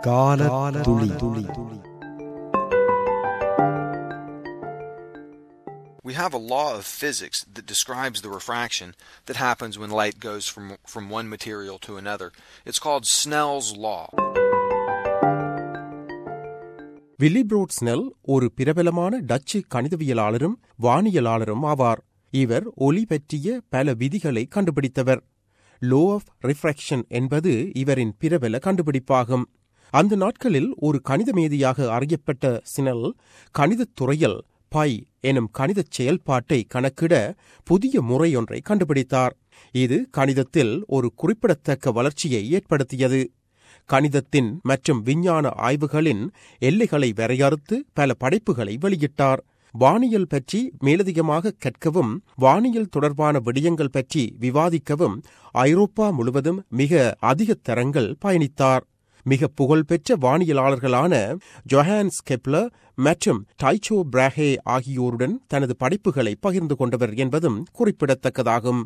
கால துளி துளி We have a law of physics that describes the refraction that happens when light goes from, from one material to another. It's called Snell's law. Willebrord Snell ஒரு பிரபலமான Dutch கணிதவியலாளரும் வானியலாளரும் ஆவார் இவர் ஒளி பற்றிய பல விதிகளை கண்டுபிடித்தவர் லோ ஆஃப் ரிஃப்ராக்ஷன் என்பது இவரின் பிரபல கண்டுபிடிப்பாகும் அந்த நாட்களில் ஒரு கணித மேதியாக அறியப்பட்ட சினல் கணிதத் துறையில் பை எனும் கணிதச் செயல்பாட்டை கணக்கிட புதிய முறையொன்றை கண்டுபிடித்தார் இது கணிதத்தில் ஒரு குறிப்பிடத்தக்க வளர்ச்சியை ஏற்படுத்தியது கணிதத்தின் மற்றும் விஞ்ஞான ஆய்வுகளின் எல்லைகளை வரையறுத்து பல படைப்புகளை வெளியிட்டார் வானியல் பற்றி மேலதிகமாக கற்கவும் வானியல் தொடர்பான விடயங்கள் பற்றி விவாதிக்கவும் ஐரோப்பா முழுவதும் மிக அதிக தரங்கள் பயணித்தார் மிக புகழ்பெற்ற வானியலாளர்களான ஜொஹான்ஸ் கெப்லர் மற்றும் டைச்சோ பிராஹே ஆகியோருடன் தனது படைப்புகளை பகிர்ந்து கொண்டவர் என்பதும் குறிப்பிடத்தக்கதாகும்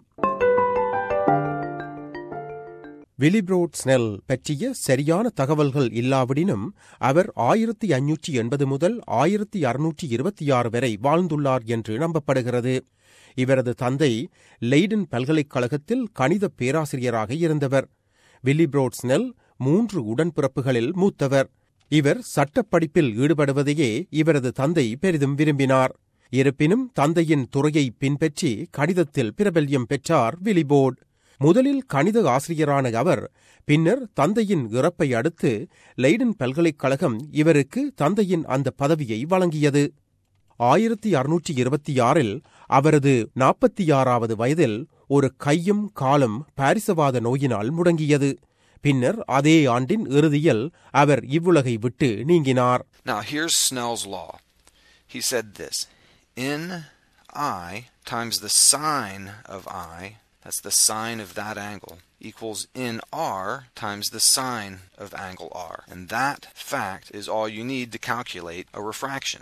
விலிப்ரோட் ஸ்னெல் பற்றிய சரியான தகவல்கள் இல்லாவிடினும் அவர் ஆயிரத்தி ஐநூற்றி எண்பது முதல் ஆயிரத்தி அறுநூற்றி இருபத்தி ஆறு வரை வாழ்ந்துள்ளார் என்று நம்பப்படுகிறது இவரது தந்தை லெய்டன் பல்கலைக்கழகத்தில் கணித பேராசிரியராக இருந்தவர் வில்லிப்ரோட் ஸ்னெல் மூன்று உடன்பிறப்புகளில் மூத்தவர் இவர் சட்டப்படிப்பில் ஈடுபடுவதையே இவரது தந்தை பெரிதும் விரும்பினார் இருப்பினும் தந்தையின் துறையை பின்பற்றி கணிதத்தில் பிரபல்யம் பெற்றார் விலிபோர்ட் முதலில் கணித ஆசிரியரான அவர் பின்னர் தந்தையின் இறப்பை அடுத்து லெய்டன் பல்கலைக்கழகம் இவருக்கு தந்தையின் அந்த பதவியை வழங்கியது ஆயிரத்தி அறுநூற்றி இருபத்தி ஆறில் அவரது நாற்பத்தி ஆறாவது வயதில் ஒரு கையும் காலும் பாரிசவாத நோயினால் முடங்கியது பின்னர் அதே ஆண்டின் இறுதியில் அவர் இவ்வுலகை விட்டு நீங்கினார் Now, here's Snell's law. He said this In I times the sine of I, that's the sine of that angle, equals in R times the sine of angle R. And that fact is all you need to calculate a refraction.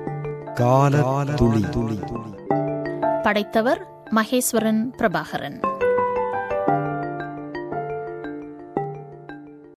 கால துளி துளி படைத்தவர் மகேஸ்வரன் பிரபாகரன்